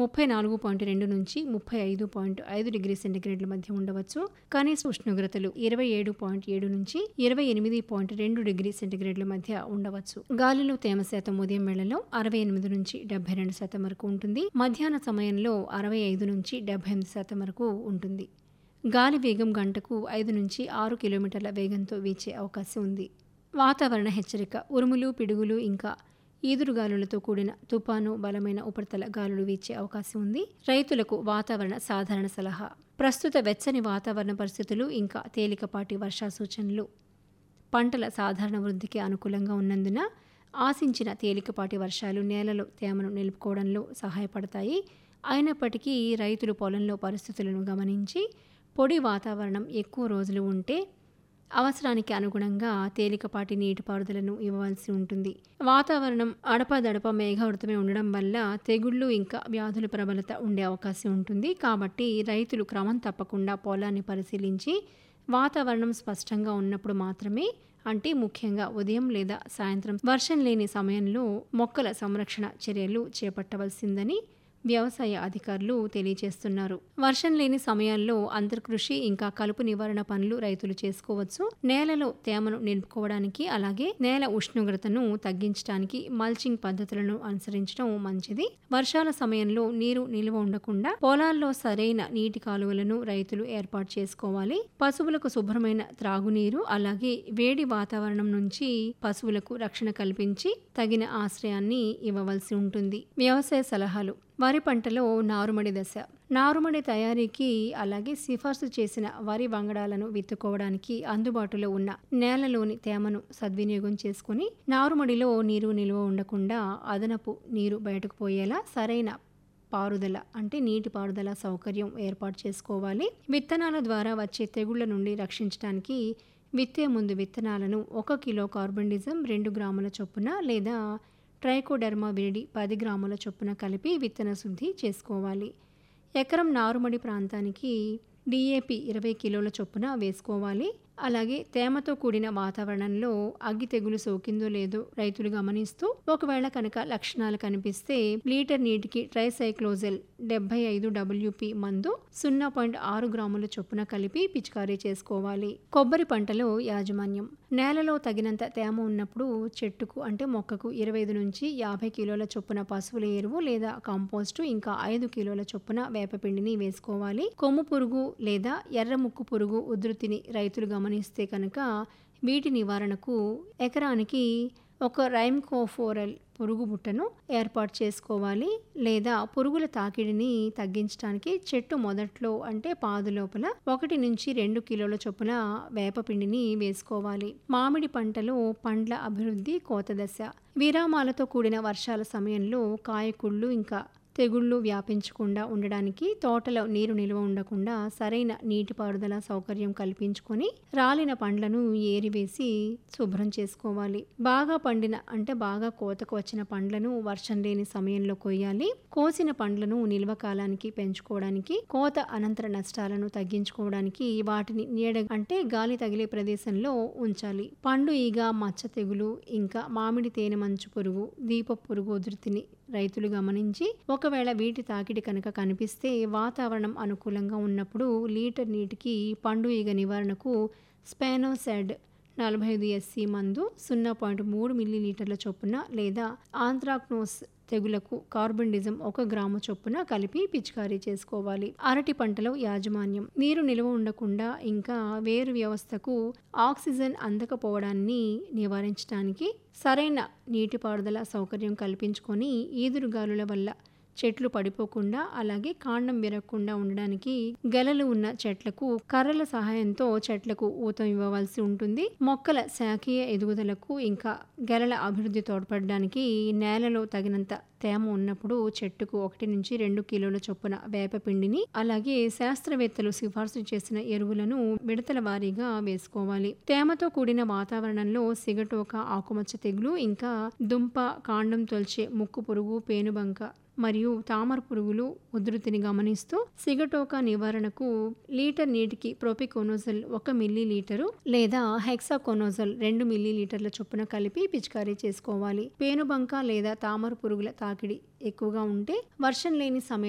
ముప్పై నాలుగు పాయింట్ రెండు నుంచి ముప్పై ఐదు పాయింట్ ఐదు డిగ్రీ సెంటీగ్రేడ్ల మధ్య ఉండవచ్చు కనీస ఉష్ణోగ్రతలు ఇరవై ఏడు పాయింట్ ఏడు నుంచి ఇరవై ఎనిమిది పాయింట్ రెండు డిగ్రీ సెంటీగ్రేడ్ల మధ్య ఉండవచ్చు గాలిలో తేమ శాతం ఉదయం వేళలో అరవై ఎనిమిది నుంచి డెబ్బై రెండు శాతం వరకు ఉంటుంది మధ్యాహ్న సమయంలో అరవై ఐదు నుంచి డెబ్బై ఎనిమిది శాతం వరకు ఉంటుంది గాలి వేగం గంటకు ఐదు నుంచి ఆరు కిలోమీటర్ల వేగంతో వీచే అవకాశం ఉంది వాతావరణ హెచ్చరిక ఉరుములు పిడుగులు ఇంకా ఈదురుగాలులతో కూడిన తుపాను బలమైన ఉపరితల గాలులు వీచే అవకాశం ఉంది రైతులకు వాతావరణ సాధారణ సలహా ప్రస్తుత వెచ్చని వాతావరణ పరిస్థితులు ఇంకా తేలికపాటి వర్షా సూచనలు పంటల సాధారణ వృద్ధికి అనుకూలంగా ఉన్నందున ఆశించిన తేలికపాటి వర్షాలు నేలలో తేమను నిలుపుకోవడంలో సహాయపడతాయి అయినప్పటికీ రైతులు పొలంలో పరిస్థితులను గమనించి పొడి వాతావరణం ఎక్కువ రోజులు ఉంటే అవసరానికి అనుగుణంగా తేలికపాటి నీటిపారుదలను ఇవ్వవలసి ఉంటుంది వాతావరణం అడపదడప మేఘావృతమై ఉండడం వల్ల తెగుళ్ళు ఇంకా వ్యాధుల ప్రబలత ఉండే అవకాశం ఉంటుంది కాబట్టి రైతులు క్రమం తప్పకుండా పొలాన్ని పరిశీలించి వాతావరణం స్పష్టంగా ఉన్నప్పుడు మాత్రమే అంటే ముఖ్యంగా ఉదయం లేదా సాయంత్రం వర్షం లేని సమయంలో మొక్కల సంరక్షణ చర్యలు చేపట్టవలసిందని వ్యవసాయ అధికారులు తెలియజేస్తున్నారు వర్షం లేని సమయాల్లో అంతర్కృషి ఇంకా కలుపు నివారణ పనులు రైతులు చేసుకోవచ్చు నేలలో తేమను నిలుపుకోవడానికి అలాగే నేల ఉష్ణోగ్రతను తగ్గించడానికి మల్చింగ్ పద్ధతులను అనుసరించడం మంచిది వర్షాల సమయంలో నీరు నిల్వ ఉండకుండా పొలాల్లో సరైన నీటి కాలువలను రైతులు ఏర్పాటు చేసుకోవాలి పశువులకు శుభ్రమైన త్రాగునీరు అలాగే వేడి వాతావరణం నుంచి పశువులకు రక్షణ కల్పించి తగిన ఆశ్రయాన్ని ఇవ్వవలసి ఉంటుంది వ్యవసాయ సలహాలు వరి పంటలో నారుమడి దశ నారుమడి తయారీకి అలాగే సిఫార్సు చేసిన వరి వంగడాలను విత్తుకోవడానికి అందుబాటులో ఉన్న నేలలోని తేమను సద్వినియోగం చేసుకుని నారుమడిలో నీరు నిల్వ ఉండకుండా అదనపు నీరు బయటకు పోయేలా సరైన పారుదల అంటే నీటి పారుదల సౌకర్యం ఏర్పాటు చేసుకోవాలి విత్తనాల ద్వారా వచ్చే తెగుళ్ల నుండి రక్షించడానికి విత్తే ముందు విత్తనాలను ఒక కిలో కార్బన్డిజం రెండు గ్రాముల చొప్పున లేదా ట్రైకోడెర్మా విరిడి పది గ్రాముల చొప్పున కలిపి విత్తన శుద్ధి చేసుకోవాలి ఎకరం నారుమడి ప్రాంతానికి డిఏపి ఇరవై కిలోల చొప్పున వేసుకోవాలి అలాగే తేమతో కూడిన వాతావరణంలో అగ్గి తెగులు సోకిందో లేదో రైతులు గమనిస్తూ ఒకవేళ కనుక లక్షణాలు కనిపిస్తే లీటర్ నీటికి ట్రైసైక్లోజెల్ డెబ్బై ఐదు డబ్ల్యూపి మందు సున్నా పాయింట్ ఆరు గ్రాముల చొప్పున కలిపి పిచికారీ చేసుకోవాలి కొబ్బరి పంటలో యాజమాన్యం నేలలో తగినంత తేమ ఉన్నప్పుడు చెట్టుకు అంటే మొక్కకు ఇరవై ఐదు నుంచి యాభై కిలోల చొప్పున పశువుల ఎరువు లేదా కంపోస్టు ఇంకా ఐదు కిలోల చొప్పున వేపపిండిని వేసుకోవాలి కొమ్ము పురుగు లేదా ఎర్ర ముక్కు పురుగు ఉధృతిని రైతులు గమనిస్తే కనుక వీటి నివారణకు ఎకరానికి ఒక రైమ్కోఫోరల్ పురుగు బుట్టను ఏర్పాటు చేసుకోవాలి లేదా పురుగుల తాకిడిని తగ్గించడానికి చెట్టు మొదట్లో అంటే పాదు లోపల ఒకటి నుంచి రెండు కిలోల చొప్పున వేపపిండిని వేసుకోవాలి మామిడి పంటలో పండ్ల అభివృద్ధి కోత దశ విరామాలతో కూడిన వర్షాల సమయంలో కాయకుళ్ళు ఇంకా తెగుళ్ళు వ్యాపించకుండా ఉండడానికి తోటలో నీరు నిల్వ ఉండకుండా సరైన నీటిపారుదల సౌకర్యం కల్పించుకొని రాలిన పండ్లను ఏరివేసి శుభ్రం చేసుకోవాలి బాగా పండిన అంటే బాగా కోతకు వచ్చిన పండ్లను వర్షం లేని సమయంలో కొయ్యాలి కోసిన పండ్లను నిల్వ కాలానికి పెంచుకోవడానికి కోత అనంతర నష్టాలను తగ్గించుకోవడానికి వాటిని నీడ అంటే గాలి తగిలే ప్రదేశంలో ఉంచాలి పండు ఈగ మచ్చ తెగులు ఇంకా మామిడి తేనె మంచు పురుగు దీప పురుగు ఉధృతిని రైతులు గమనించి ఒకవేళ వీటి తాకిడి కనుక కనిపిస్తే వాతావరణం అనుకూలంగా ఉన్నప్పుడు లీటర్ నీటికి పండు ఈగ నివారణకు స్పానోసెడ్ నలభై ఐదు ఎస్సీ మందు సున్నా పాయింట్ మూడు మిల్లీలీటర్ల చొప్పున లేదా ఆంథ్రాక్నోస్ తెగులకు కార్బన్డిజం ఒక గ్రాము చొప్పున కలిపి పిచికారీ చేసుకోవాలి అరటి పంటలో యాజమాన్యం నీరు నిల్వ ఉండకుండా ఇంకా వేరు వ్యవస్థకు ఆక్సిజన్ అందకపోవడాన్ని నివారించడానికి సరైన నీటిపారుదల సౌకర్యం కల్పించుకొని ఈదురుగాలుల వల్ల చెట్లు పడిపోకుండా అలాగే కాండం విరగకుండా ఉండడానికి గెలలు ఉన్న చెట్లకు కర్రల సహాయంతో చెట్లకు ఊతం ఇవ్వవలసి ఉంటుంది మొక్కల శాఖీయ ఎదుగుదలకు ఇంకా గెలల అభివృద్ధి తోడ్పడడానికి నేలలో తగినంత తేమ ఉన్నప్పుడు చెట్టుకు ఒకటి నుంచి రెండు కిలోల చొప్పున వేపపిండిని అలాగే శాస్త్రవేత్తలు సిఫార్సు చేసిన ఎరువులను విడతల వారీగా వేసుకోవాలి తేమతో కూడిన వాతావరణంలో సిగటోక ఆకుమచ్చ తెగులు ఇంకా దుంప కాండం తొల్చే ముక్కు పురుగు పేనుబంక మరియు తామర పురుగులు ఉధృతిని గమనిస్తూ సిగటోకా నివారణకు లీటర్ నీటికి ప్రోపికోనోజల్ ఒక మిల్లీ లీటరు లేదా హెక్సాకోనోజల్ రెండు మిల్లీ లీటర్ల చొప్పున కలిపి పిచికారీ చేసుకోవాలి పేనుబంక లేదా తామర పురుగుల తాకిడి ఎక్కువగా ఉంటే వర్షం లేని సమయం